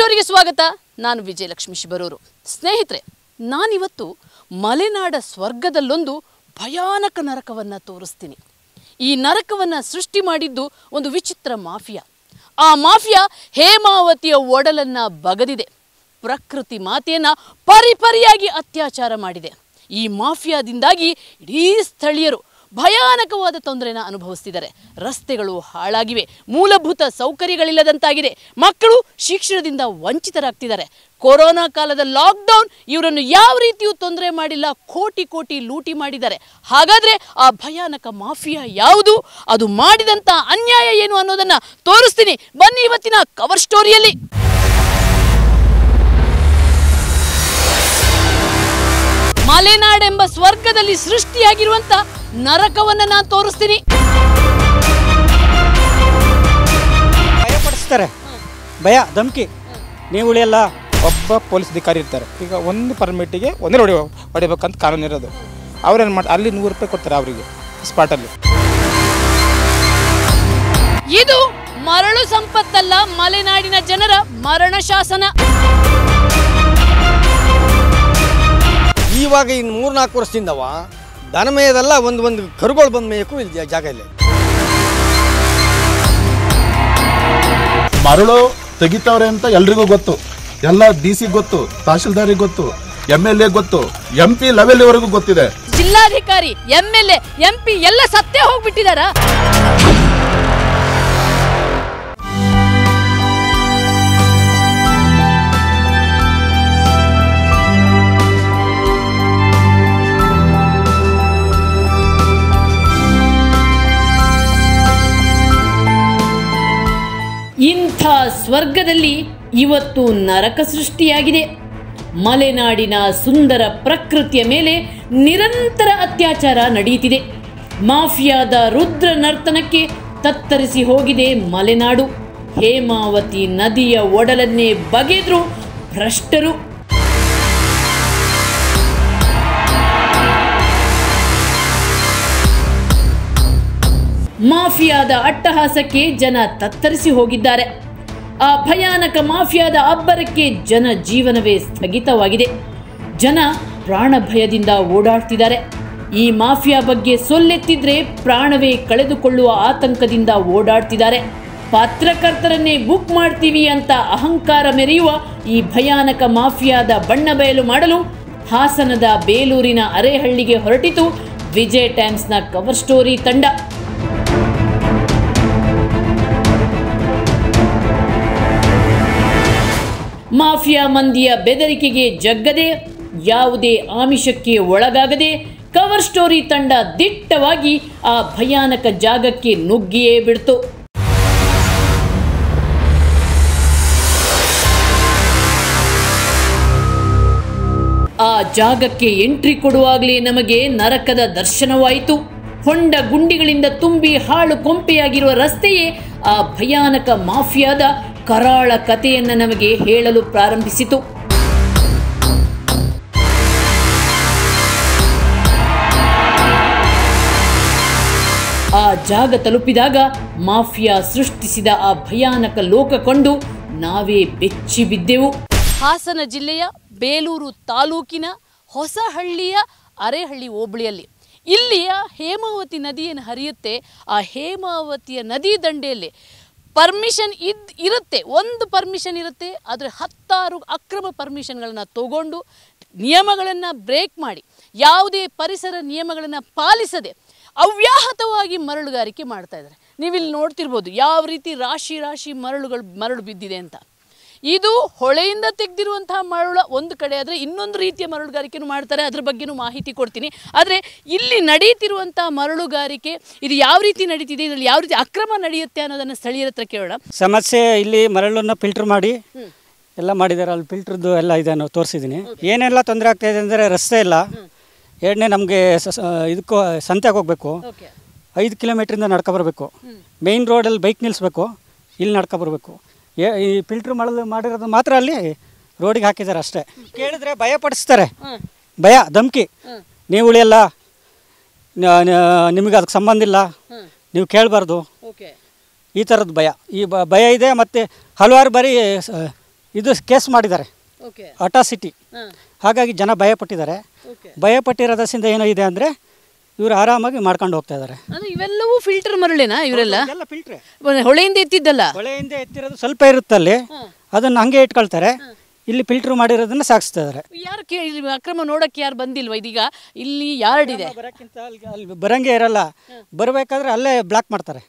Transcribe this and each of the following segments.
ಸ್ಟೋರಿಗೆ ಸ್ವಾಗತ ನಾನು ವಿಜಯಲಕ್ಷ್ಮಿ ಶಿಬರೂರು ಸ್ನೇಹಿತರೆ ನಾನಿವತ್ತು ಮಲೆನಾಡ ಸ್ವರ್ಗದಲ್ಲೊಂದು ಭಯಾನಕ ನರಕವನ್ನು ತೋರಿಸ್ತೀನಿ ಈ ನರಕವನ್ನು ಸೃಷ್ಟಿ ಮಾಡಿದ್ದು ಒಂದು ವಿಚಿತ್ರ ಮಾಫಿಯಾ ಆ ಮಾಫಿಯಾ ಹೇಮಾವತಿಯ ಒಡಲನ್ನು ಬಗದಿದೆ ಪ್ರಕೃತಿ ಮಾತೆಯನ್ನು ಪರಿಪರಿಯಾಗಿ ಅತ್ಯಾಚಾರ ಮಾಡಿದೆ ಈ ಮಾಫಿಯಾದಿಂದಾಗಿ ಇಡೀ ಸ್ಥಳೀಯರು ಭಯಾನಕವಾದ ತೊಂದರೆನ ಅನುಭವಿಸ್ತಿದ್ದಾರೆ ರಸ್ತೆಗಳು ಹಾಳಾಗಿವೆ ಮೂಲಭೂತ ಸೌಕರ್ಯಗಳಿಲ್ಲದಂತಾಗಿದೆ ಮಕ್ಕಳು ಶಿಕ್ಷಣದಿಂದ ವಂಚಿತರಾಗ್ತಿದ್ದಾರೆ ಕೊರೋನಾ ಕಾಲದ ಲಾಕ್ಡೌನ್ ಇವರನ್ನು ಯಾವ ರೀತಿಯೂ ತೊಂದರೆ ಮಾಡಿಲ್ಲ ಕೋಟಿ ಕೋಟಿ ಲೂಟಿ ಮಾಡಿದ್ದಾರೆ ಹಾಗಾದ್ರೆ ಆ ಭಯಾನಕ ಮಾಫಿಯಾ ಯಾವುದು ಅದು ಮಾಡಿದಂಥ ಅನ್ಯಾಯ ಏನು ಅನ್ನೋದನ್ನ ತೋರಿಸ್ತೀನಿ ಬನ್ನಿ ಇವತ್ತಿನ ಕವರ್ ಸ್ಟೋರಿಯಲ್ಲಿ ಮಲೆನಾಡೆಂಬ ಸ್ವರ್ಗದಲ್ಲಿ ಸೃಷ್ಟಿಯಾಗಿರುವಂತ ನರಕವನ್ನ ನಾನು ತೋರಿಸ್ತೀನಿ ಭಯಪಡಿಸ್ತಾರೆ ಭಯ ಧಮಕಿ ನೀವು ಉಳಿಯಲ್ಲ ಒಬ್ಬ ಪೊಲೀಸ್ ಅಧಿಕಾರಿ ಇರ್ತಾರೆ ಈಗ ಒಂದು ಪರ್ಮಿಟಿಗೆ ಒಂದೇ ಹೊಡಿ ಹೊಡಿಬೇಕಂತ ಕಾನೂನು ಇರೋದು ಅವ್ರೇನು ಮಾಡಿ ಅಲ್ಲಿ ನೂರು ರೂಪಾಯಿ ಕೊಡ್ತಾರೆ ಅವರಿಗೆ ಸ್ಪಾಟಲ್ಲಿ ಇದು ಮರಳು ಸಂಪತ್ತಲ್ಲ ಮಲೆನಾಡಿನ ಜನರ ಮರಣ ಶಾಸನ ಇವಾಗ ಇನ್ನು ಮೂರ್ನಾಲ್ಕು ವರ್ಷದಿಂದವ ದನ ಮೇಯದಲ್ಲ ಒಂದು ಒಂದು ಕರುಗಳು ಬಂದು ಮೇಯಕ್ಕೂ ಇಲ್ಲಿ ಜಾ- ಜಾಗ ಇಲ್ಲ ಮರಳು ತೆಗಿತವ್ರೆ ಅಂತ ಎಲ್ರಿಗೂ ಗೊತ್ತು ಎಲ್ಲ ಡಿ ಸಿ ಗೊತ್ತು ತಹಶೀಲ್ದಾರಿಗೆ ಗೊತ್ತು ಎಮ್ ಎಲ್ ಎ ಗೊತ್ತು ಎಂ ಪಿ ಲೆವೆಲ್ವರೆಗೂ ಗೊತ್ತಿದೆ ಜಿಲ್ಲಾಧಿಕಾರಿ M L A M P ಎಲ್ಲ ಸತ್ತೇ ಹೋಗ್ಬಿಟ್ಟಿದಾರ ಇಂಥ ಸ್ವರ್ಗದಲ್ಲಿ ಇವತ್ತು ನರಕ ಸೃಷ್ಟಿಯಾಗಿದೆ ಮಲೆನಾಡಿನ ಸುಂದರ ಪ್ರಕೃತಿಯ ಮೇಲೆ ನಿರಂತರ ಅತ್ಯಾಚಾರ ನಡೆಯುತ್ತಿದೆ ಮಾಫಿಯಾದ ರುದ್ರ ನರ್ತನಕ್ಕೆ ತತ್ತರಿಸಿ ಹೋಗಿದೆ ಮಲೆನಾಡು ಹೇಮಾವತಿ ನದಿಯ ಒಡಲನ್ನೇ ಬಗೆದ್ರು ಭ್ರಷ್ಟರು ಮಾಫಿಯಾದ ಅಟ್ಟಹಾಸಕ್ಕೆ ಜನ ತತ್ತರಿಸಿ ಹೋಗಿದ್ದಾರೆ ಆ ಭಯಾನಕ ಮಾಫಿಯಾದ ಅಬ್ಬರಕ್ಕೆ ಜನ ಜೀವನವೇ ಸ್ಥಗಿತವಾಗಿದೆ ಜನ ಪ್ರಾಣ ಭಯದಿಂದ ಓಡಾಡ್ತಿದ್ದಾರೆ ಈ ಮಾಫಿಯಾ ಬಗ್ಗೆ ಸೊಲ್ಲೆತ್ತಿದ್ರೆ ಪ್ರಾಣವೇ ಕಳೆದುಕೊಳ್ಳುವ ಆತಂಕದಿಂದ ಓಡಾಡ್ತಿದ್ದಾರೆ ಪತ್ರಕರ್ತರನ್ನೇ ಬುಕ್ ಮಾಡ್ತೀವಿ ಅಂತ ಅಹಂಕಾರ ಮೆರೆಯುವ ಈ ಭಯಾನಕ ಮಾಫಿಯಾದ ಬಣ್ಣ ಬಯಲು ಮಾಡಲು ಹಾಸನದ ಬೇಲೂರಿನ ಅರೆಹಳ್ಳಿಗೆ ಹೊರಟಿತು ವಿಜಯ್ ಟೈಮ್ಸ್ನ ಕವರ್ ಸ್ಟೋರಿ ತಂಡ ಮಾಫಿಯಾ ಮಂದಿಯ ಬೆದರಿಕೆಗೆ ಜಗ್ಗದೆ ಯಾವುದೇ ಆಮಿಷಕ್ಕೆ ಒಳಗಾಗದೆ ಕವರ್ ಸ್ಟೋರಿ ತಂಡ ದಿಟ್ಟವಾಗಿ ಆ ಭಯಾನಕ ಜಾಗಕ್ಕೆ ನುಗ್ಗಿಯೇ ಬಿಡ್ತು ಆ ಜಾಗಕ್ಕೆ ಎಂಟ್ರಿ ಕೊಡುವಾಗಲೇ ನಮಗೆ ನರಕದ ದರ್ಶನವಾಯಿತು ಹೊಂಡ ಗುಂಡಿಗಳಿಂದ ತುಂಬಿ ಹಾಳು ಕೊಂಪೆಯಾಗಿರುವ ರಸ್ತೆಯೇ ಆ ಭಯಾನಕ ಮಾಫಿಯಾದ ಕರಾಳ ಕಥೆಯನ್ನು ನಮಗೆ ಹೇಳಲು ಪ್ರಾರಂಭಿಸಿತು ಆ ಜಾಗ ತಲುಪಿದಾಗ ಮಾಫಿಯಾ ಸೃಷ್ಟಿಸಿದ ಆ ಭಯಾನಕ ಲೋಕ ಕಂಡು ನಾವೇ ಬೆಚ್ಚಿ ಬಿದ್ದೆವು ಹಾಸನ ಜಿಲ್ಲೆಯ ಬೇಲೂರು ತಾಲೂಕಿನ ಹೊಸಹಳ್ಳಿಯ ಅರೆಹಳ್ಳಿ ಹೋಬಳಿಯಲ್ಲಿ ಇಲ್ಲಿಯ ಹೇಮಾವತಿ ನದಿ ಏನು ಹರಿಯುತ್ತೆ ಆ ಹೇಮಾವತಿಯ ನದಿ ದಂಡೆಯಲ್ಲಿ ಪರ್ಮಿಷನ್ ಇದ್ ಇರುತ್ತೆ ಒಂದು ಪರ್ಮಿಷನ್ ಇರುತ್ತೆ ಆದರೆ ಹತ್ತಾರು ಅಕ್ರಮ ಪರ್ಮಿಷನ್ಗಳನ್ನು ತಗೊಂಡು ನಿಯಮಗಳನ್ನು ಬ್ರೇಕ್ ಮಾಡಿ ಯಾವುದೇ ಪರಿಸರ ನಿಯಮಗಳನ್ನು ಪಾಲಿಸದೆ ಅವ್ಯಾಹತವಾಗಿ ಮರಳುಗಾರಿಕೆ ಮಾಡ್ತಾ ಇದ್ದಾರೆ ನೀವಿಲ್ಲಿ ನೋಡ್ತಿರ್ಬೋದು ಯಾವ ರೀತಿ ರಾಶಿ ರಾಶಿ ಮರಳುಗಳು ಮರಳು ಬಿದ್ದಿದೆ ಅಂತ ಇದು ಹೊಳೆಯಿಂದ ತೆಗೆದಿರುವಂತಹ ಮರಳು ಒಂದು ಕಡೆ ಆದರೆ ಇನ್ನೊಂದು ರೀತಿಯ ಮರಳುಗಾರಿಕೆನೂ ಮಾಡ್ತಾರೆ ಅದ್ರ ಬಗ್ಗೆನೂ ಮಾಹಿತಿ ಕೊಡ್ತೀನಿ ಆದರೆ ಇಲ್ಲಿ ನಡೀತಿರುವಂತಹ ಮರಳುಗಾರಿಕೆ ಇದು ಯಾವ ರೀತಿ ನಡೀತಿದೆ ಇದರಲ್ಲಿ ಯಾವ ರೀತಿ ಅಕ್ರಮ ನಡೆಯುತ್ತೆ ಅನ್ನೋದನ್ನು ಸ್ಥಳೀಯರ ಹತ್ರ ಕೇಳೋಣ ಸಮಸ್ಯೆ ಇಲ್ಲಿ ಮರಳನ್ನು ಫಿಲ್ಟರ್ ಮಾಡಿ ಎಲ್ಲ ಮಾಡಿದ್ದಾರೆ ಅಲ್ಲಿ ಫಿಲ್ಟ್ರದ್ದು ಎಲ್ಲ ಇದೆ ನಾವು ತೋರಿಸಿದ್ದೀನಿ ಏನೆಲ್ಲ ತೊಂದರೆ ಆಗ್ತಾ ಇದೆ ಅಂದರೆ ರಸ್ತೆ ಇಲ್ಲ ಎರಡನೇ ನಮಗೆ ಇದಕ್ಕೂ ಸಂತೆಗೆ ಹೋಗಬೇಕು ಓಕೆ ಐದು ಕಿಲೋಮೀಟ್ರಿಂದ ನಡ್ಕೊ ಬರಬೇಕು ಮೇಯ್ನ್ ರೋಡಲ್ಲಿ ಬೈಕ್ ನಿಲ್ಲಿಸ್ಬೇಕು ಇಲ್ಲಿ ನಡ್ಕೊ ಬರಬೇಕು ಏ ಈ ಫಿಲ್ಟ್ರ್ ಮಾಡಲು ಮಾಡಿರೋದು ಮಾತ್ರ ಅಲ್ಲಿ ರೋಡಿಗೆ ಹಾಕಿದ್ದಾರೆ ಅಷ್ಟೇ ಕೇಳಿದ್ರೆ ಭಯ ಪಡಿಸ್ತಾರೆ ಭಯ ಧಮಕಿ ನೀವು ಉಳಿಯಲ್ಲ ನ- ನ- ನಿಮಗೆ ಅದಕ್ಕೆ ಸಂಬಂಧ ಇಲ್ಲ ನೀವು ಕೇಳಬಾರ್ದು ಓಕೆ ಈ ಥರದ್ದು ಭಯ ಈ ಬ ಭಯ ಇದೆ ಮತ್ತು ಹಲವಾರು ಬಾರಿ ಸ- ಇದು ಕೇಸ್ ಮಾಡಿದ್ದಾರೆ ಓಕೆ ಅಟಾಸಿಟಿ ಹಾಗಾಗಿ ಜನ ಭಯಪಟ್ಟಿದ್ದಾರೆ ಓಕೆ ಭಯಪಟ್ಟಿರೋದ್ರಿಂದ ಏನೋ ಇದೆ ಅಂದರೆ ಇವರು ಆರಾಮಾಗಿ ಮಾಡ್ಕೊಂಡು ಹೋಗ್ತಾ ಇದ್ದಾರೆ ಅಂದ್ರೆ ಇವೆಲ್ಲವೂ ಫಿಲ್ಟರ್ ಮರಳೇನಾ ಇವರೆಲ್ಲ ಎಲ್ಲ ಫಿಲ್ಟ್ರೆ ಒಂದು ಹೊಳೆಯಿಂದ ಎತ್ತಿದ್ದಲ್ಲ ಹೊಳೆಯಿಂದ ಎತ್ತಿರೋದು ಸ್ವಲ್ಪ ಇರುತ್ತಲ್ಲಿ ಅದನ್ನು ಹಂಗೆ ಇಟ್ಕೊಳ್ತಾರೆ ಇಲ್ಲಿ ಫಿಲ್ಟ್ರ್ ಮಾಡಿರೋದನ್ನ ಸಾಗಿಸ್ತಾ ಇದ್ದಾರೆ ಯಾರು ಕೇ ಇಲ್ಲಿ ಅಕ್ರಮ ನೋಡಕ್ಕೆ ಯಾರು ಬಂದಿಲ್ವಾ ಇದೀಗ ಇಲ್ಲಿ ಯಾರ್ಡ್ ಇದೆ ಬರೋಕ್ಕಿಂತ ಅಲ್ಲಿ ಅಲ್ಲಿ ಬರಂಗೆ ಇರಲ್ಲ ಬರಬೇಕಾದ್ರೆ ಅಲ್ಲೇ ಬ್ಲಾಕ್ ಮಾಡ್ತಾರೆ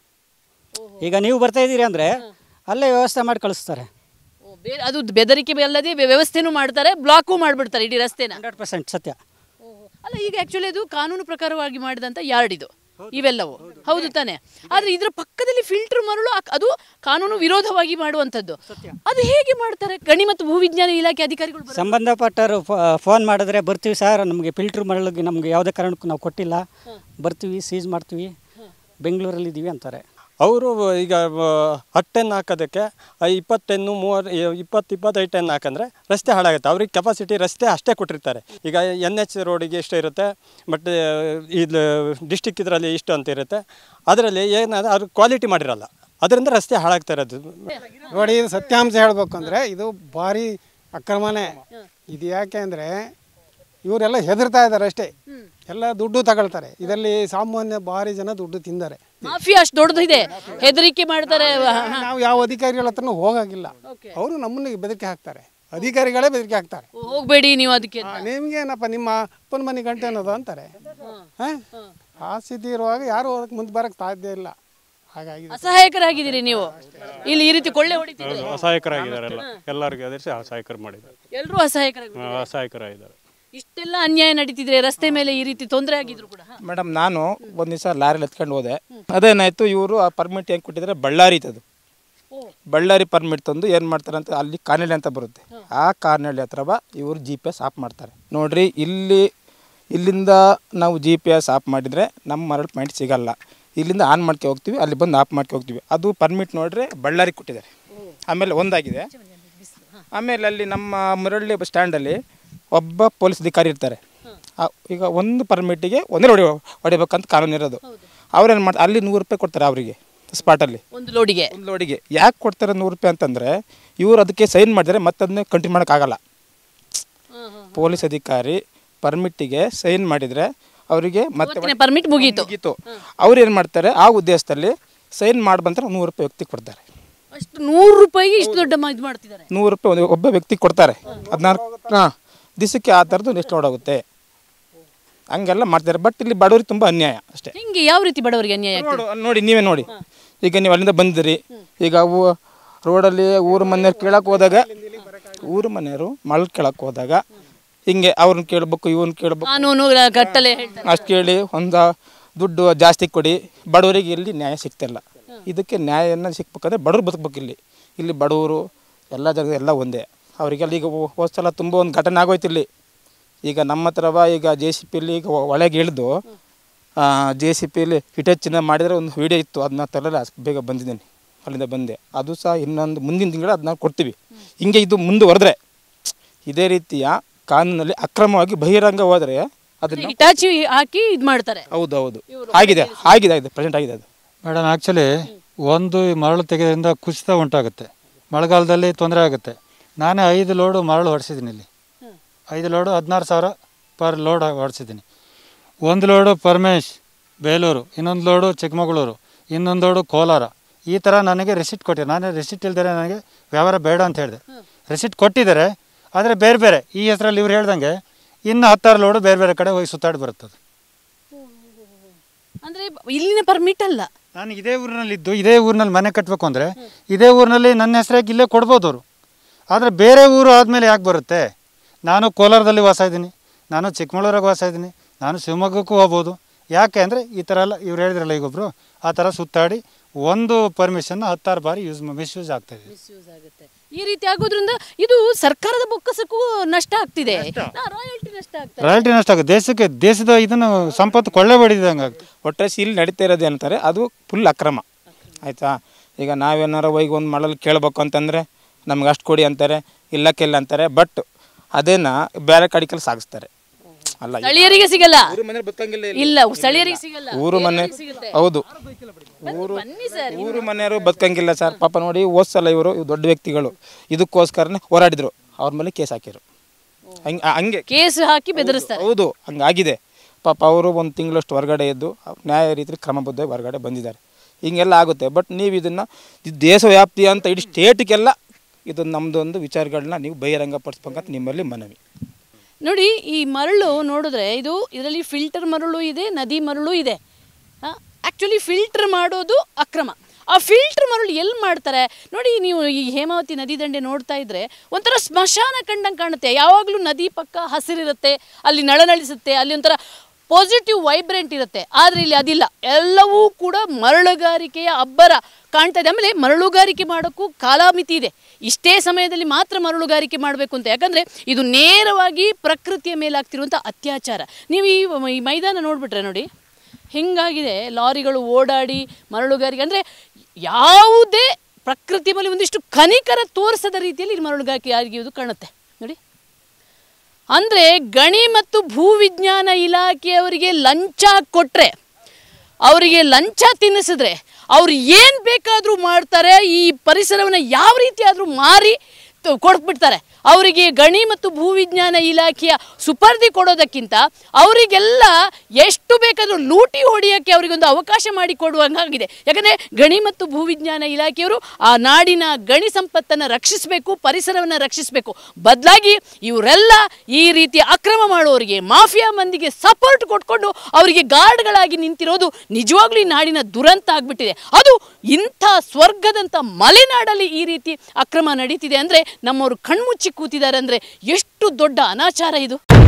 ಈಗ ನೀವು ಬರ್ತಾ ಇದ್ದೀರಿ ಅಂದರೆ ಅಲ್ಲೇ ವ್ಯವಸ್ಥೆ ಮಾಡಿ ಕಳಿಸ್ತಾರೆ ಓ, ಬೇರೆ ಅದು ಬೆದರಿಕೆ ಅಲ್ಲದೆ ವ್ಯ- ವ್ಯವಸ್ಥೆನೂ ಮಾಡ್ತಾರೆ ಬ್ಲಾಕು ಮಾಡ್ಬಿಡ್ತಾರೆ ಇಡೀ ರಸ್ತೆನ ಹಂಡ್ರೆಡ್ ಪರ್ಸೆಂಟ್ ಸತ್ಯ ಅಲ್ಲ ಈಗ ಆಕ್ಚುಲಿ ಅದು ಕಾನೂನು ಪ್ರಕಾರವಾಗಿ ಮಾಡಿದಂತ ಯಾರ್ಡ್ ಇದು ಇವೆಲ್ಲವೂ ಹೌದು ತಾನೆ ಆದ್ರೆ ಇದ್ರ ಪಕ್ಕದಲ್ಲಿ ಫಿಲ್ಟರ್ ಮರಳು ಅಕ್- ಅದು ಕಾನೂನು ವಿರೋಧವಾಗಿ ಮಾಡುವಂತದ್ದು ಅದು ಹೇಗೆ ಮಾಡ್ತಾರೆ ಗಣಿ ಮತ್ತು ಭೂವಿಜ್ಞಾನ ಇಲಾಖೆ ಅಧಿಕಾರಿಗಳು ಬರ್ತಾರೆ. ಸಂಬಂಧಪಟ್ಟವರು ಫೋನ್ ಮಾಡಿದ್ರೆ ಬರ್ತೀವಿ ಸರ್ ನಮಗೆ ಫಿಲ್ಟ್ರ್ ಮರಳಿಗೆ ನಮಗೆ ಯಾವುದೇ ಕಾರಣಕ್ಕೂ ನಾವು ಕೊಟ್ಟಿಲ್ಲ ಬರ್ತೀವಿ ಸೀಸ್ ಮಾಡ್ತೀವಿ ಬೆಂಗಳೂರಲ್ಲಿ ಇದ್ದೀವಿ ಅಂತಾರೆ ಅವರು ಈಗ ಹತ್ತು ಟೆನ್ ಹಾಕೋದಕ್ಕೆ ಇಪ್ಪತ್ತು ಟೆನ್ನು ಮೂವತ್ತು ಇಪ್ಪತ್ತು ಇಪ್ಪತ್ತೈದು ಟೆನ್ ಹಾಕಂದ್ರೆ ರಸ್ತೆ ಹಾಳಾಗುತ್ತೆ ಅವ್ರಿಗೆ ಕೆಪಾಸಿಟಿ ರಸ್ತೆ ಅಷ್ಟೇ ಕೊಟ್ಟಿರ್ತಾರೆ ಈಗ ಎನ್ ಎಚ್ ರೋಡಿಗೆ ಎಷ್ಟು ಇರುತ್ತೆ ಮತ್ತು ಇದು ಡಿಸ್ಟಿಕ್ ಇದರಲ್ಲಿ ಇಷ್ಟು ಅಂತ ಇರುತ್ತೆ ಅದರಲ್ಲಿ ಏನಾದ್ರೆ ಅದು ಕ್ವಾಲಿಟಿ ಮಾಡಿರಲ್ಲ ಅದರಿಂದ ರಸ್ತೆ ಹಾಳಾಗ್ತಾ ಇರೋದು ನೋಡಿ ಇದು ಸತ್ಯಾಂಶ ಹೇಳ್ಬೇಕು ಅಂದರೆ ಇದು ಭಾರಿ ಅಕ್ರಮನೇ ಇದು ಯಾಕೆ ಅಂದರೆ ಇವರೆಲ್ಲ ಹೆದರ್ತಾ ಇದ್ದಾರೆ ಅಷ್ಟೇ ಎಲ್ಲ ದುಡ್ಡು ತಗೊಳ್ತಾರೆ ಇದರಲ್ಲಿ ಸಾಮಾನ್ಯ ಭಾರಿ ಜನ ದುಡ್ಡು ತಿಂತಾರೆ ಮಾಫಿಯಾ ಅಷ್ಟು ದೊಡ್ಡದಿದೆ ಹೆದರಿಕೆ ಮಾಡ್ತಾರೆ ನಾವು ಯಾವ ಅಧಿಕಾರಿಗಳ ಹತ್ರನೂ ಹೋಗಾಗಿಲ್ಲ ಅವರು ನಮ್ಮನ್ನ ಬೆದರಿಕೆ ಹಾಕ್ತಾರೆ ಅಧಿಕಾರಿಗಳೇ ಬೆದರಿಕೆ ಹಾಕ್ತಾರೆ ಹೋಗ್ಬೇಡಿ ನೀವು ಅದಕ್ಕೆ ಆ, ನಿಮ್ಗೇನಪ್ಪ ನಿಮ್ಮ ಅಪ್ಪನ ಮನೆ ಗಂಟೆ ಅನ್ನೋದು ಅಂತಾರೆ ಹಾಂ ಆ ಸ್ಥಿತಿ ಇರುವಾಗ ಯಾರು ಅದಕ್ಕೆ ಮುಂದೆ ಬರಕ್ಕೆ ಸಾಧ್ಯ ಇಲ್ಲ ಹಾಗಾಗಿ ಅಸಹಾಯಕರಾಗಿದ್ದೀರಿ ನೀವು ಇಲ್ಲಿ ಈ ರೀತಿ ಕೊಳ್ಳೆ ಹೊಡಿತಿದ್ರೆ ಅಸಹಾಯಕರಾಗಿದ್ದಾರೆಲ್ಲ ಎಲ್ಲರಿಗೂ ಅದರಿಸಿ ಅಸಹಾಯಕರು ಮಾಡಿದ್ದಾರೆ ಎಲ್ಲರೂ ಅಸಹಾಯಕರಾಗಿ ಅಸಹಾಯಕರಾಗಿದ್ದಾರೆ ಇಷ್ಟೆಲ್ಲ ಅನ್ಯಾಯ ನಡೀತಿದ್ರೆ ರಸ್ತೆ ಮೇಲೆ ಈ ರೀತಿ ತೊಂದರೆ ಆಗಿದ್ರು ಕೂಡ ಹ. ಮೇಡಮ್ ನಾನು ಒಂದು ದಿವಸ ಲಾರಿಲಿ ಎತ್ಕೊಂಡು ಹೋದೆ ಅದೇನಾಯಿತು ಇವರು ಆ ಪರ್ಮಿಟ್ ಹೆಂಗೆ ಕೊಟ್ಟಿದ್ದಾರೆ ಬಳ್ಳಾರಿ ಇತ್ತದು ಬಳ್ಳಾರಿ ಪರ್ಮಿಟ್ ತಂದು ಏನು ಮಾಡ್ತಾರೆ ಅಂತ ಅಲ್ಲಿ ಕಾನಳ್ಳಿ ಅಂತ ಬರುತ್ತೆ ಆ ಕಾನಳ್ಳಿ ಹತ್ರ ಬಾ ಇವರು ಜಿ ಪಿ ಎಸ್ ಆಫ್ ಮಾಡ್ತಾರೆ ನೋಡ್ರಿ ಇಲ್ಲಿ ಇಲ್ಲಿಂದ ನಾವು ಜಿ ಪಿ ಎಸ್ ಆಫ್ ಮಾಡಿದರೆ ನಮ್ಮ ಮರಳು ಪಾಯಿಂಟ್ ಸಿಗಲ್ಲ ಇಲ್ಲಿಂದ ಆನ್ ಮಾಡ್ಕೆ ಹೋಗ್ತೀವಿ ಅಲ್ಲಿ ಬಂದು ಆಫ್ ಮಾಡ್ಕೆ ಹೋಗ್ತೀವಿ ಅದು ಪರ್ಮಿಟ್ ನೋಡ್ರೆ ಬಳ್ಳಾರಿ ಕೊಟ್ಟಿದ್ದಾರೆ ಆಮೇಲೆ ಒಂದಾಗಿದೆ ಆಮೇಲೆ ಅಲ್ಲಿ ನಮ್ಮ ಮುರಳ್ಳಿ ಬಸ್ ಸ್ಟ್ಯಾಂಡಲ್ಲಿ ಒಬ್ಬ ಪೊಲೀಸ್ ಅಧಿಕಾರಿ ಇರ್ತಾರೆ ಆ- ಈಗ ಒಂದು ಪರ್ಮಿಟಿಗೆ ಒಂದೇ ಹೊಡಿ ಹೊಡಿಬೇಕಂತ ಕಾನೂನು ಇರೋದು ಅವ್ರೇನು ಮಾಡ್ತಾರೆ ಅಲ್ಲಿ ನೂರು ರೂಪಾಯಿ ಕೊಡ್ತಾರೆ ಅವರಿಗೆ ಸ್ಪಾಟಲ್ಲಿ ಒಂದು ಲೋಡಿಗೆ ಒಂದು ಲೋಡಿಗೆ ಯಾಕೆ ಕೊಡ್ತಾರೆ ನೂರು ರೂಪಾಯಿ ಅಂತಂದರೆ ಇವರು ಅದಕ್ಕೆ ಸೈನ್ ಮಾಡಿದರೆ ಮತ್ತೆ ಅದನ್ನೇ ಕಂಟಿನ್ಯೂ ಮಾಡೋಕ್ಕಾಗಲ್ಲ ಪೊಲೀಸ್ ಅಧಿಕಾರಿ ಪರ್ಮಿಟ್ಟಿಗೆ ಸೈನ್ ಮಾಡಿದರೆ ಅವರಿಗೆ ಮತ್ತೆ ಇವತ್ತಿನ permit ಮುಗೀತು. ಮುಗೀತು ಅವ್ರು ಏನು ಮಾಡ್ತಾರೆ ಆ ಉದ್ದೇಶದಲ್ಲಿ ಸೈನ್ ಮಾಡಿ ಬಂದ್ರೆ ನೂರು ರೂಪಾಯಿ ವ್ಯಕ್ತಿ ಕೊಡ್ತಾರೆ ಅಷ್ಟು ನೂರು ರೂಪಾಯಿಗೆ ಇಷ್ಟು ದೊಡ್ಡ ಮ- ಇದು ಮಾಡ್ತಿದ್ದಾರೆ ನೂರು ರೂಪಾಯಿ ಒಂದು ಒಬ್ಬ ವ್ಯಕ್ತಿ ಕೊಡ್ತಾರೆ ಹದಿನಾಲ್ಕು ಹಾಂ ದಿವಸಕ್ಕೆ ಆ ಥರದ್ದು ಎಷ್ಟು ನೋಡಾಗುತ್ತೆ ಹಂಗೆಲ್ಲ ಮಾಡ್ತಾರೆ ಬಟ್ ಇಲ್ಲಿ ಬಡವರಿಗೆ ತುಂಬ ಅನ್ಯಾಯ ಅಷ್ಟೇ ಹಿಂಗೆ ಯಾವ ರೀತಿ ಬಡವರಿಗೆ ಅನ್ಯಾಯ ಆಗ್ತದೆ ನೋಡು ನೋಡಿ ನೀವೇ ನೋಡಿ ಈಗ ನೀವು ಅಲ್ಲಿಂದ ಬಂದಿರಿ ಈಗ ಅವು ರೋಡಲ್ಲಿ ಊರು ಮನೆಯವ್ರು ಕೇಳಕ್ಕೆ ಹೋದಾಗ ಊರು ಮನೆಯವರು ಮಳ್ ಕೇಳಕ್ಕೆ ಹೋದಾಗ ಹಿಂಗೆ ಅವ್ರನ್ನ ಕೇಳ್ಬೇಕು ಇವ್ರನ್ನ ಕೇಳ್ಬೇಕು ಕಾನೂನು ರ- ಕಟ್ಟಲೆ ಹೇಳ್ತಾರೆ ಅಷ್ಟು ಕೇಳಿ ಒಂದು ದುಡ್ಡು ಜಾಸ್ತಿ ಕೊಡಿ ಬಡವರಿಗೆ ಇಲ್ಲಿ ನ್ಯಾಯ ಸಿಗ್ತಿಲ್ಲ ಇದಕ್ಕೆ ನ್ಯಾಯನ ಸಿಗ್ಬೇಕಂದ್ರೆ ಬಡವ್ರು ಬದುಕ್ಬೇಕು ಇಲ್ಲಿ ಇಲ್ಲಿ ಬಡವರು ಎಲ್ಲ ಜಾಗ ಎಲ್ಲ ಒಂದೇ ಅವರಿಗೆಲ್ಲ ಈಗ ಹೋ- ಹೋದ್ ಸಲ ತುಂಬ ಒಂದು ಘಟನೆ ಆಗೋಯ್ತು ಇಲ್ಲಿ ಈಗ ನಮ್ಮ ಹತ್ರವ ಈಗ ಜೆ ಸಿ ಪಿಲಿ ಈಗ ಒ- ಒಳಗೆ ಇಳಿದು ಜೆ ಸಿ ಪಿಲಿ ಹಿಟಚ್ಚಿನ ಮಾಡಿದರೆ ಒಂದು ವಿಡಿಯೋ ಇತ್ತು ಅದನ್ನ ತರಲ್ಲ ಬೇಗ ಬಂದಿದ್ದೀನಿ ಅಲ್ಲಿಂದ ಬಂದೆ ಅದು ಸಹ ಇನ್ನೊಂದು ಮುಂದಿನ ತಿಂಗಳು ಅದನ್ನ ಕೊಡ್ತೀವಿ ಹಿಂಗೆ ಇದು ಮುಂದುವರೆದ್ರೆ ಇದೇ ರೀತಿಯ ಕಾನೂನಲ್ಲಿ ಅಕ್ರಮವಾಗಿ ಬಹಿರಂಗ ಹೋದರೆ ಅದನ್ನು ಹಿಟಾಚಿ ಹಾಕಿ ಇದು ಮಾಡ್ತಾರೆ ಹೌದು ಹೌದು ಆಗಿದೆ ಆಗಿದೆ ಆಗಿದೆ ಪ್ರೆಸೆಂಟ್ ಆಗಿದೆ ಅದು ಮೇಡಮ್ ಆ್ಯಕ್ಚುಲಿ ಒಂದು ಈ ಮರಳು ತೆಗೆಯೋದ್ರಿಂದ ಕುಸಿತ ಉಂಟಾಗುತ್ತೆ ಮಳೆಗಾಲದಲ್ಲಿ ತೊಂದರೆ ಆಗುತ್ತೆ ನಾನೇ ಐದು ಲೋಡು ಮರಳು ಹೊಡಿಸಿದ್ದೀನಿ ಇಲ್ಲಿ ಐದು ಲೋಡು ಹದಿನಾರು ಸಾವಿರ ಪರ್ ಲೋಡ್ ಹೊಡಿಸಿದ್ದೀನಿ ಒಂದು ಲೋಡು ಪರಮೇಶ್ ಬೇಲೂರು ಇನ್ನೊಂದು ಲೋಡು ಚಿಕ್ಕಮಗಳೂರು ಇನ್ನೊಂದು ಲೋಡು ಕೋಲಾರ ಈ ಥರ ನನಗೆ ರಿಸಿಟ್ ಕೊಟ್ಟಿದ್ದಾರೆ ನಾನೇ ರಿಸಿಟ್ ಇಲ್ದರೆ ನನಗೆ ವ್ಯವಹಾರ ಬೇಡ ಅಂತ ಹೇಳಿದೆ ರಿಸಿಟ್ ಕೊಟ್ಟಿದ್ದಾರೆ ಆದರೆ ಬೇರೆ ಬೇರೆ ಈ ಹೆಸರಲ್ಲಿ ಇವ್ರು ಹೇಳ್ದಂಗೆ ಇನ್ನು ಹತ್ತಾರು ಲೋಡು ಬೇರೆ ಬೇರೆ ಕಡೆ ಹೋಗಿ ಸುತ್ತಾಡಿ ಬರುತ್ತದೆ ಅಂದ್ರೆ ಇಲ್ಲಿನ ಪರ್ಮಿಟ್ ಅಲ್ಲ ನಾನು ಇದೇ ಊರಿನಲ್ಲಿ ಇದ್ದು ಇದೇ ಊರಿನಲ್ಲಿ ಮನೆ ಕಟ್ಟಬೇಕು ಅಂದರೆ ಇದೇ ಊರಿನಲ್ಲಿ ನನ್ನ ಹೆಸರಾಗಿ ಇಲ್ಲೇ ಕೊಡ್ಬೋದು ಅವರು ಆದರೆ ಬೇರೆ ಊರು ಆದಮೇಲೆ ಯಾಕೆ ಬರುತ್ತೆ ನಾನು ಕೋಲಾರದಲ್ಲಿ ವಾಸ ಇದ್ದೀನಿ ನಾನು ಚಿಕ್ಕಮಗಳೂರಾಗ ವಾಸ ಇದ್ದೀನಿ ನಾನು ಶಿವಮೊಗ್ಗಕ್ಕೂ ಹೋಗ್ಬೋದು ಯಾಕೆ ಅಂದರೆ ಈ ಥರ ಎಲ್ಲ ಇವ್ರು ಹೇಳಿದ್ರಲ್ಲ ಈಗೊಬ್ರು ಆ ಥರ ಸುತ್ತಾಡಿ ಒಂದು ಪರ್ಮಿಷನ್ ಹತ್ತಾರು ಬಾರಿ ಯೂಸ್ ಮಿಸ್ಯೂಸ್ ಆಗ್ತಾಯಿದೆ ಈ ರೀತಿ ಆಗೋದ್ರಿಂದ ಇದು ಸರ್ಕಾರದ ಬೊಕ್ಕಸಕ್ಕೂ ನಷ್ಟ ಆಗ್ತಿದೆ ರಾಯಲ್ಟಿ ನಷ್ಟ ಆಗ್ತದೆ ರಾಯಲ್ಟಿ ನಷ್ಟ ಆಗುತ್ತೆ ದೇಶಕ್ಕೆ ದೇಶದ ಇದನ್ನು ಸಂಪತ್ತು ಕೊಳ್ಳೆ ಬಡಿದಂಗೆ ಆಗುತ್ತೆ ಒಟ್ಟಾರೆ ಇಲ್ಲಿ ನಡೀತಾ ಇರೋದು ಏನಂತಾರೆ ಅದು ಫುಲ್ ಅಕ್ರಮ ಆಯಿತಾ ಈಗ ನಾವೇನಾರು ಹೋಗಿ ಒಂದು ಮಾಡಲು ಕೇಳಬೇಕು ಅಂತಂದರೆ ನಮ್ಗೆ ಅಷ್ಟು ಕೊಡಿ ಅಂತಾರೆ ಇಲ್ಲಕ್ಕಿಲ್ಲ ಅಂತಾರೆ ಬಟ್ ಅದೇನ ಬೇರೆ ಕಡೆಗೆಲ್ಲ ಸಾಗಿಸ್ತಾರೆ ಅಲ್ಲ ಈಗ ಸ್ಥಳೀಯರಿಗೆ ಸಿಗಲ್ಲ ಊರು ಮನೆ ಬದುಕಂಗಿಲ್ಲ ಇಲ್ಲಿ. ಇಲ್ಲ ಸ್ಥಳೀಯರಿಗೆ ಸಿಗಲ್ಲ ಊರು ಮನೆ ಬೇರೆಯವ್ರಿಗೆ ಸಿಗುತ್ತೆ. ಹೌದು ಊರು ಬನ್ನಿ ಸರ್ ಊರು ಮನೆಯವರು ಬದುಕಂಗಿಲ್ಲ ಸರ್ ಪಾಪ ನೋಡಿ ಓದ್ಸಲ್ಲ ಇವರು ಇವ್ರು ದೊಡ್ಡ ವ್ಯಕ್ತಿಗಳು ಇದಕ್ಕೋಸ್ಕರನೇ ಹೋರಾಡಿದ್ರು ಅವ್ರ ಮೇಲೆ ಕೇಸ್ ಹಾಕಿರು ಹಂಗೆ ಹಂಗೆ ಕೇಸ್ ಹಾಕಿ ಬೆದರಿಸ್ತಾರೆ ಹೌದು ಹಂಗಾಗಿದೆ ಪಾಪ ಅವರು ಒಂದು ತಿಂಗಳಷ್ಟು ಹೊರಗಡೆ ಇದ್ದು ನ್ಯಾಯ ರೀತಿಯಲ್ಲಿ ಕ್ರಮಬದ್ಧ ಹೊರಗಡೆ ಬಂದಿದ್ದಾರೆ ಹಿಂಗೆಲ್ಲ ಆಗುತ್ತೆ ಬಟ್ ನೀವು ಇದನ್ನು ದೇಶವ್ಯಾಪ್ತಿ ಅಂತ ಇಡೀ ಸ್ಟೇಟಿಗೆಲ್ಲ ಇದು ನಮ್ಮದೊಂದು ವಿಚಾರಗಳನ್ನ ನೀವು ಬಹಿರಂಗಪಡಿಸ್ಬೇಕಂತ ನಿಮ್ಮಲ್ಲಿ ಮನವಿ ನೋಡಿ ಈ ಮರಳು ನೋಡಿದ್ರೆ ಇದು ಇದರಲ್ಲಿ ಫಿಲ್ಟರ್ ಮರಳು ಇದೆ ನದಿ ಮರಳು ಇದೆ ಆ್ಯಕ್ಚುಲಿ ಫಿಲ್ಟರ್ ಮಾಡೋದು ಅಕ್ರಮ ಆ ಫಿಲ್ಟರ್ ಮರಳು ಎಲ್ಲಿ ಮಾಡ್ತಾರೆ ನೋಡಿ ನೀವು ಈ ಹೇಮಾವತಿ ನದಿ ದಂಡೆ ನೋಡ್ತಾ ಇದ್ರೆ ಒಂಥರ ಸ್ಮಶಾನ ಕಂಡಂಗೆ ಕಾಣುತ್ತೆ ಯಾವಾಗಲೂ ನದಿ ಪಕ್ಕ ಹಸಿರಿರುತ್ತೆ ಅಲ್ಲಿ ನಳನಳಿಸುತ್ತೆ ಅಲ್ಲಿ ಒಂಥರ ಪಾಸಿಟಿವ್ ವೈಬ್ರೆಂಟ್ ಇರುತ್ತೆ ಆದರೆ ಇಲ್ಲಿ ಅದಿಲ್ಲ ಎಲ್ಲವೂ ಕೂಡ ಮರಳುಗಾರಿಕೆಯ ಅಬ್ಬರ ಕಾಣ್ತಾ ಇದೆ ಆಮೇಲೆ ಮರಳುಗಾರಿಕೆ ಮಾಡೋಕ್ಕೂ ಕಾಲಮಿತಿ ಇದೆ ಇಷ್ಟೇ ಸಮಯದಲ್ಲಿ ಮಾತ್ರ ಮರಳುಗಾರಿಕೆ ಮಾಡಬೇಕು ಅಂತ ಯಾಕಂದರೆ ಇದು ನೇರವಾಗಿ ಪ್ರಕೃತಿಯ ಮೇಲಾಗ್ತಿರುವಂಥ ಅತ್ಯಾಚಾರ ನೀವು ಈ ಈ ಮೈದಾನ ನೋಡಿಬಿಟ್ರೆ ನೋಡಿ ಹಿಂಗಾಗಿದೆ ಲಾರಿಗಳು ಓಡಾಡಿ ಮರಳುಗಾರಿಕೆ ಅಂದರೆ ಯಾವುದೇ ಪ್ರಕೃತಿ ಮೇಲೆ ಒಂದಿಷ್ಟು ಕನಿಕರ ತೋರಿಸದ ರೀತಿಯಲ್ಲಿ ಇಲ್ಲಿ ಮರಳುಗಾರಿಕೆ ಆಗಿರುವುದು ಕಾಣುತ್ತೆ ನೋಡಿ ಅಂದರೆ ಗಣಿ ಮತ್ತು ಭೂವಿಜ್ಞಾನ ಇಲಾಖೆಯವರಿಗೆ ಲಂಚ ಕೊಟ್ಟರೆ ಅವರಿಗೆ ಲಂಚ ತಿನ್ನಿಸಿದ್ರೆ ಅವ್ರು ಏನು ಬೇಕಾದರೂ ಮಾಡ್ತಾರೆ ಈ ಪರಿಸರವನ್ನು ಯಾವ ರೀತಿ ಆದರೂ ಮಾರಿ ತ- ಕೊಟ್ಬಿಡ್ತಾರೆ ಅವರಿಗೆ ಗಣಿ ಮತ್ತು ಭೂವಿಜ್ಞಾನ ಇಲಾಖೆಯ ಸುಪರ್ದಿ ಕೊಡೋದಕ್ಕಿಂತ ಅವರಿಗೆಲ್ಲ ಎಷ್ಟು ಬೇಕಾದರೂ ಲೂಟಿ ಹೊಡೆಯೋಕ್ಕೆ ಅವರಿಗೊಂದು ಅವಕಾಶ ಮಾಡಿ ಕೊಡುವಂಗಾಗಿದೆ ಯಾಕಂದರೆ ಗಣಿ ಮತ್ತು ಭೂವಿಜ್ಞಾನ ಇಲಾಖೆಯವರು ಆ ನಾಡಿನ ಗಣಿ ಸಂಪತ್ತನ್ನು ರಕ್ಷಿಸಬೇಕು ಪರಿಸರವನ್ನು ರಕ್ಷಿಸಬೇಕು ಬದಲಾಗಿ ಇವರೆಲ್ಲ ಈ ರೀತಿ ಅಕ್ರಮ ಮಾಡುವವರಿಗೆ ಮಾಫಿಯಾ ಮಂದಿಗೆ ಸಪೋರ್ಟ್ ಕೊಟ್ಕೊಂಡು ಅವರಿಗೆ ಗಾರ್ಡ್ಗಳಾಗಿ ನಿಂತಿರೋದು ನಿಜವಾಗ್ಲೂ ಈ ನಾಡಿನ ದುರಂತ ಆಗ್ಬಿಟ್ಟಿದೆ ಅದು ಇಂಥ ಸ್ವರ್ಗದಂಥ ಮಲೆನಾಡಲ್ಲಿ ಈ ರೀತಿ ಅಕ್ರಮ ನಡೀತಿದೆ ಅಂದರೆ ನಮ್ಮವರು ಕಣ್ಮುಚ್ಚಿ ಕೂತಿದ್ದಾರೆ ಅಂದರೆ ಎಷ್ಟು ದೊಡ್ಡ ಅನಾಚಾರ ಇದು